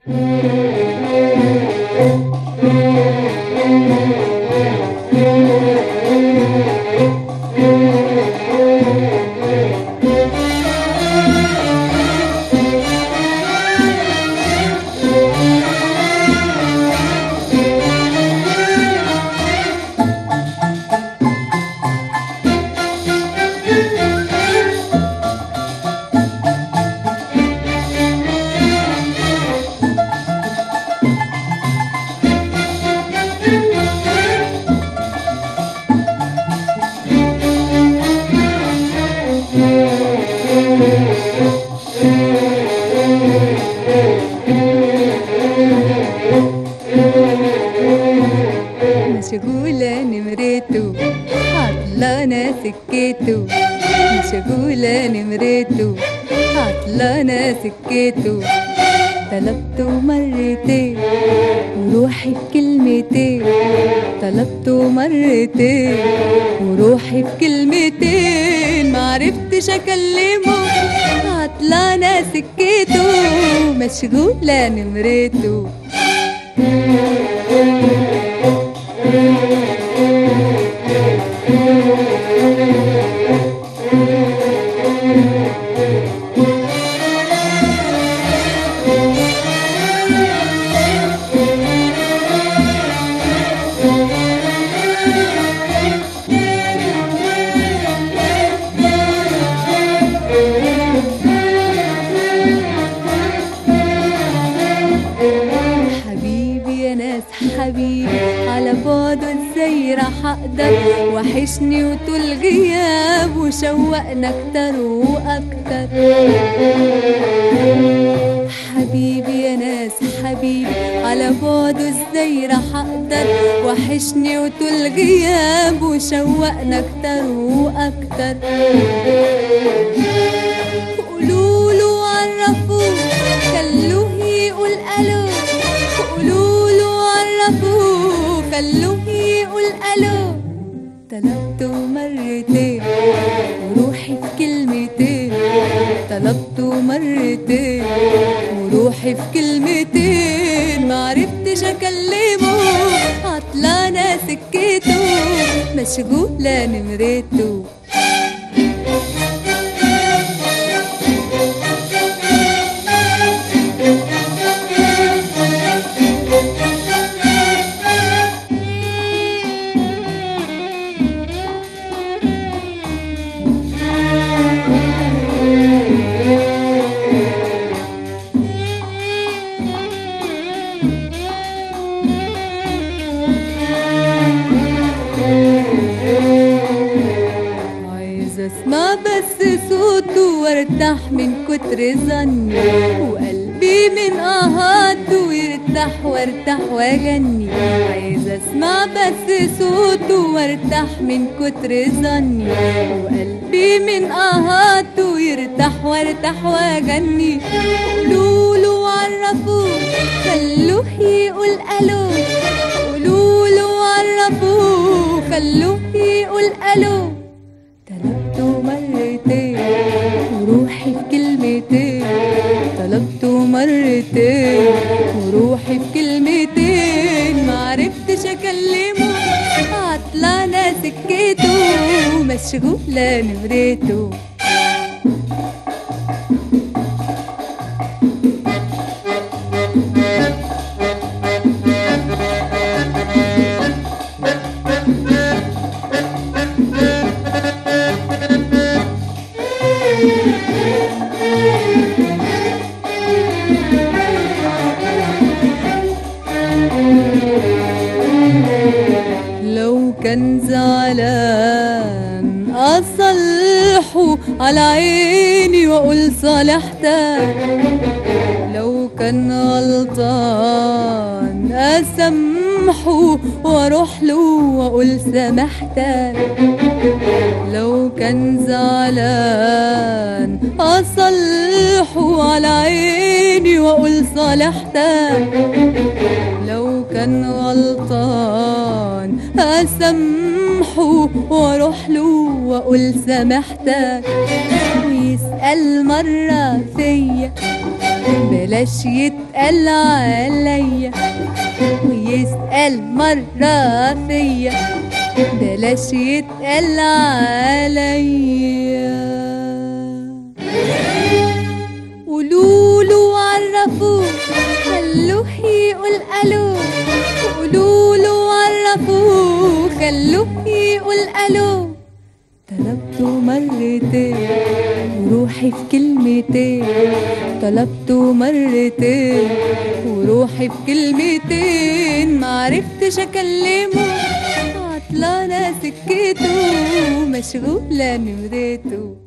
مشغولة نمرته عطلانة سكته مشغولة نمرته عطلانة سكته طلبته مرتين وروحي بكلمتين طلبته مرتين وروحي بكلمتين معرفتش اكلمه عطلانة سكته مشغولة نمرته حبيبي يا ناس حبيبي على بعده ازاي راح اقدر وحشني وطول غياب وشوقنا اكتر واكتر حبيبي يا ناس حبيبي على بعده ازاي راح اقدر وحشني وطول غياب وشوقنا اكتر واكتر قولوله عرفوه خلوه يقول الو قولوله عرفوه خلوه يقول الو طلبته مرتين وروحي في كلمتين طلبته مرتين وروحي في كلمتين معرفتش اكلمه عطلانة سكته مشغولة نمرته عايزة اسمع بس صوته وارتاح من كتر ظني وقلبي من اهاته يرتاح وارتاح واغني عايزة اسمع بس صوته وارتاح من كتر ظني وقلبي من اهاته يرتاح وارتاح واغني قولوله عرفوه خلوه يقول الو قولوله عرفوه خلوه يقول الو طلبته مرتين وروحي في كلمتين طلبته مرتين وروحي في كلمتين معرفتش اكلمه عطلانة سكته مشغولة نمرته لو كان زعلان أصلحه على عيني وأقول صالحتك لو كان غلطان أسامحه وأروح له وأقول سامحتك لو كان زعلان أصلحه على عيني وأقول صالحتك لو كان غلطان أسامحه وأروح له وأقول سامحتك ويسأل مرة فيا بلاش يتقال عليا ويسأل مرة فيا بلاش يتقال عليا قولوله وعرفوه خلوه يقول الو قولوله وعرفوه خلوه يقول الو طلبته مرتين وروحي في كلمتين طلبته مرتين وروحي في كلمتين معرفتش اكلمه عطلانة سكته مشغولة نمرته